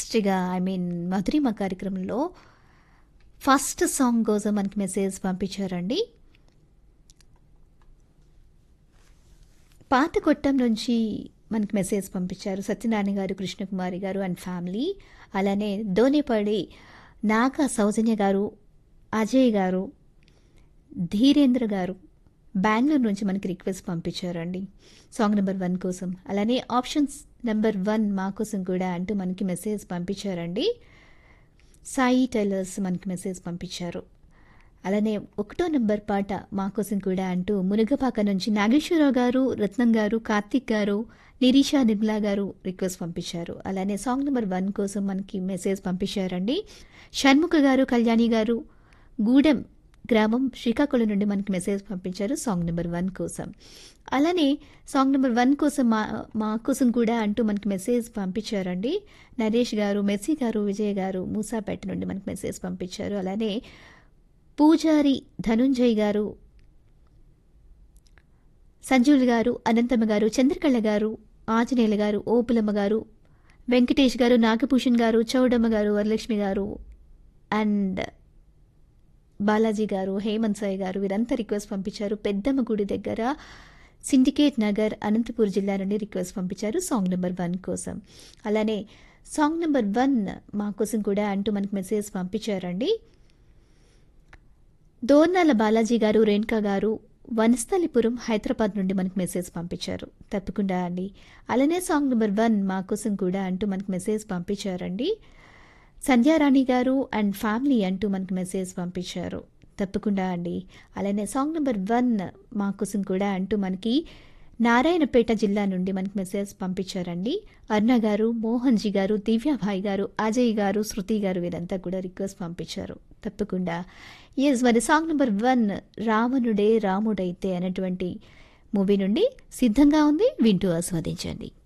ఫాస్ట్‌గా I mean మధురిమ కార్యక్రమంలో first song కోసం మనకి మెసేజ్ పంపించారండి. పాతకొట్టం నుంచి మనకి మెసేజ్ పంపించారు. సత్యనారాయణ గారు, కృష్ణకుమారి గారు అండ్ ఫ్యామిలీ. అలానే దోనేపల్లి నాగా సౌజన్య గారు, అజయ్ గారు, ధీరేంద్ర గారు బెంగుళూరు నుంచి మనకి రిక్వెస్ట్ పంపించారండి. సాంగ్ నంబర్ 1 కోసం. అలానే ఆప్షన్స్ నంబర్ 1 మా కోసం కూడా అంటూ మనకి మెసేజ్ పంపించారండి. సాయి టైలర్స్ మనకి మెసేజ్ పంపించారు. అలానే ఒకటో నంబర్ పాట మా కోసం కూడా అంటూ మునగపాక నుంచి నాగేశ్వరరావు గారు, రత్నం గారు, కార్తీక్ గారు, నిరీష నిర్మల గారు రిక్వెస్ట్ పంపించారు. అలానే సాంగ్ నంబర్ 1 కోసం మనకి మెసేజ్ పంపించారండి. షణ్ముఖ గారు, కళ్యాణి గారు, గూడెం గ్రామం శ్రీకాకుళం నుండి మనకి మెసేజ్ పంపించారు సాంగ్ నంబర్ 1 కోసం. అలానే సాంగ్ నంబర్ 1 కోసం మా మా కోసం కూడా అంటూ మనకి మెసేజ్ పంపించారండి. నరేష్ గారు, మెర్సీ గారు, విజయ్ గారు మూసాపేట నుండి మనకి మెసేజ్ పంపించారు. అలానే పూజారి ధనుంజయ్ గారు, సంజుల్ గారు, అనంతమ్మ గారు, చంద్రకళ గారు, ఆంజనేయులు గారు, ఓపులమ్మ గారు, వెంకటేష్ గారు, నాగభూషణ్ గారు, చౌడమ్మ గారు, వరలక్ష్మి గారు అండ్ బాలాజీ గారు, హేమంత్ సాయి గారు వీరంతా రిక్వెస్ట్ పంపించారు. పెద్దమ్మ గుడి దగ్గర సిండికేట్ నగర్ అనంతపూర్ జిల్లా నుండి రిక్వెస్ట్ పంపించారు సాంగ్ నంబర్ 1 కోసం. అలానే సాంగ్ నంబర్ 1 మా కోసం కూడా అంటూ మనకి మెసేజ్ పంపించారండి. దోర్నాల బాలాజీ గారు, రేణుక గారు వనస్థలిపురం హైదరాబాద్ నుండి మనకి మెసేజ్ పంపించారు. తప్పకుండా అండి. అలానే సాంగ్ నంబర్ 1 మా కోసం కూడా అంటూ మనకి మెసేజ్ పంపించారండి. సంధ్యారాణి గారు అండ్ ఫ్యామిలీ అంటూ మనకి మెసేజ్ పంపించారు. తప్పకుండా అండి. అలానే సాంగ్ నంబర్ 1 మా కోసం కూడా అంటూ మనకి నారాయణపేట జిల్లా నుండి మనకి మెసేజ్ పంపించారండి. అరుణ గారు, మోహన్‌జీ గారు, దివ్యాభాయ్ గారు, అజయ్ గారు, శృతి గారు వీరంతా కూడా రిక్వెస్ట్ పంపించారు. తప్పకుండా. యెస్ మరి సాంగ్ నంబర్ 1 రావణుడే రాముడైతే అనేటువంటి మూవీ నుండి సిద్ధంగా ఉంది. వింటూ ఆస్వాదించండి.